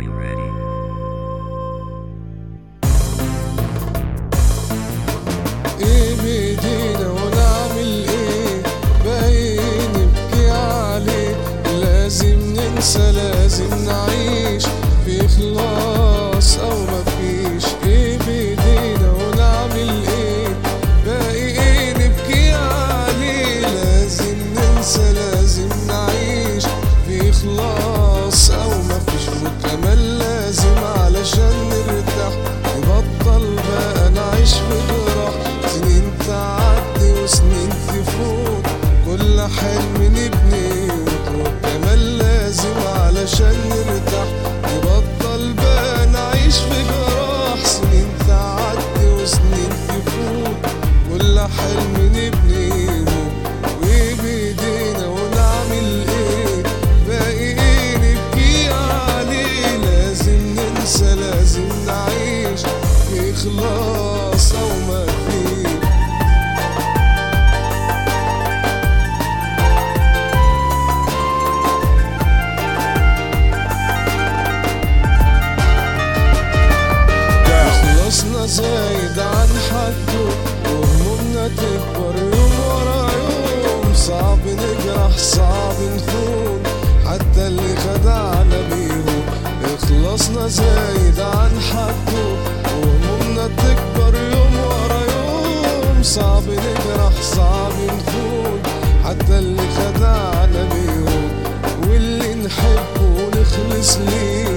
Are you ready? ايه بايدينا ونعمل ايه باين نبكي عليه لازم ننسى لازم نعيش في اخلاص او مفيش ايه بايدينا ونعمل ايه باقي ايه نبكي عليه لازم ننسى لازم نعيش في اخلاص او مفيش وكمان لازم علشان نرتاح نبطل بقى نعيش في جراح سنين تعدي وسنين تفوت كل حلم نبني وكمان لازم علشان نرتاح نبطل بقى نعيش في جراح سنين تعدي وسنين تفوت كل حلم نبني وايه بايدينا ونعمل ايه باقي ايه نبكي عليه لازم ننسى لازم نعيش في اخلاص او ما فيه خلصنا زايد عن حده وهمومنا تكبر يوم ورا يوم صعب نجرح صعب نخون حتى اللي خدعنا بيهم خلصنا زايد عن حده وهمومنا تكبر يوم ورا يوم صعب نجرح صعب نخون حتى اللي خدعنا بيهم واللي نحبه ونخلص ليه